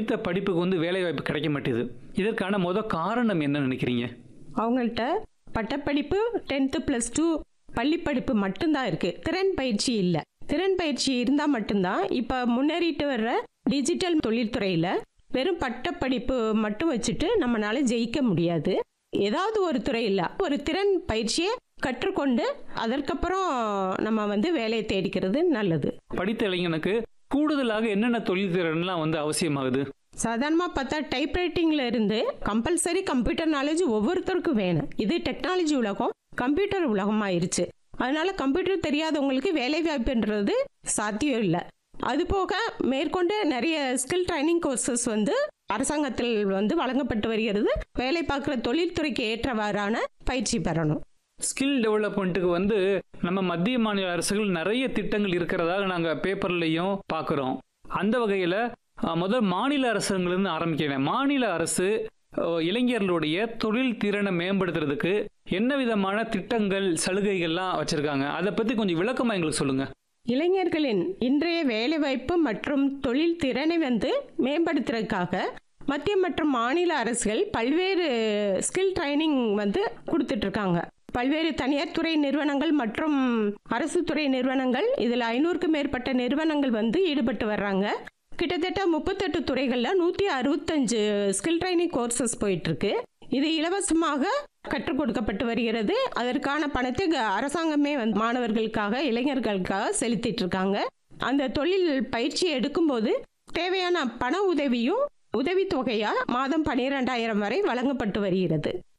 படித்த படிப்புக்கு வந்து வேலை வாய்ப்பு கிடைக்க மாட்டேது இதற்கான முத காரணம் என்ன நினைக்கிறீங்க அவங்கள்ட்ட பட்டப்படிப்பு டென்த்து ப்ளஸ் டூ பள்ளிப்படிப்பு மட்டும்தான் இருக்கு திறன் பயிற்சி இல்லை திறன் பயிற்சி இருந்தால் மட்டும்தான் இப்போ முன்னேறிட்டு வர்ற டிஜிட்டல் தொழில்துறையில் வெறும் பட்டப்படிப்பு மட்டும் வச்சுட்டு நம்மளால ஜெயிக்க முடியாது ஏதாவது ஒரு துறையில் ஒரு திறன் பயிற்சியை கற்றுக்கொண்டு அதற்கப்புறம் நம்ம வந்து வேலையை தேடிக்கிறது நல்லது படித்த இளைஞனுக்கு கூடுதலாக என்னென்ன தொழில் திறன்லாம் வந்து அவசியமாகுது சாதாரணமாக பார்த்தா டைப்ரைட்டிங்கில் இருந்து கம்பல்சரி கம்ப்யூட்டர் நாலேஜ் ஒவ்வொருத்தருக்கும் வேணும் இது டெக்னாலஜி உலகம் கம்ப்யூட்டர் உலகம் ஆயிருச்சு அதனால கம்ப்யூட்டர் தெரியாதவங்களுக்கு வேலை வாய்ப்புன்றது சாத்தியம் இல்லை அது போக மேற்கொண்டு நிறைய ஸ்கில் ட்ரைனிங் கோர்சஸ் வந்து அரசாங்கத்தில் வந்து வழங்கப்பட்டு வருகிறது வேலை பார்க்குற தொழில்துறைக்கு ஏற்றவாறான பயிற்சி பெறணும் ஸ்கில் டெவலப்மெண்ட்டுக்கு வந்து நம்ம மத்திய மாநில அரசுகள் நிறைய திட்டங்கள் இருக்கிறதாக நாங்கள் பேப்பர்லையும் பார்க்குறோம் அந்த வகையில் முதல் மாநில அரசுங்களிருந்து ஆரம்பிக்கிறேன் மாநில அரசு அஹ், இளைஞர்களுடைய தொழில் திறனை மேம்படுத்துறதுக்கு என்ன விதமான திட்டங்கள் சலுகைகள்லாம் வச்சிருக்காங்க அதை பற்றி கொஞ்சம் விளக்கமாக எங்களுக்கு சொல்லுங்கள் இளைஞர்களின் இன்றைய வேலைவாய்ப்பு மற்றும் தொழில் திறனை வந்து மேம்படுத்துறதுக்காக மத்திய மற்றும் மாநில அரசுகள் பல்வேறு ஸ்கில் ட்ரைனிங் வந்து கொடுத்துட்டு இருக்காங்க பல்வேறு தனியார் துறை நிறுவனங்கள் மற்றும் அரசு துறை நிறுவனங்கள் இதில் ஐநூறுக்கும் மேற்பட்ட நிறுவனங்கள் வந்து ஈடுபட்டு வர்றாங்க கிட்டத்தட்ட முப்பத்தெட்டு துறைகளில் நூற்றி அறுபத்தஞ்சு ஸ்கில் ட்ரைனிங் கோர்சஸ் போயிட்டு இருக்கு இது இலவசமாக கற்றுக் கொடுக்கப்பட்டு வருகிறது அதற்கான பணத்தை க- அரசாங்கமே வந்து மாணவர்களுக்காக இளைஞர்களுக்காக செலுத்திட்டு இருக்காங்க அந்த தொழில் பயிற்சி எடுக்கும்போது தேவையான பண உதவியும் உதவித்தொகையா மாதம் பன்னிரெண்டாயிரம் வரை வழங்கப்பட்டு வருகிறது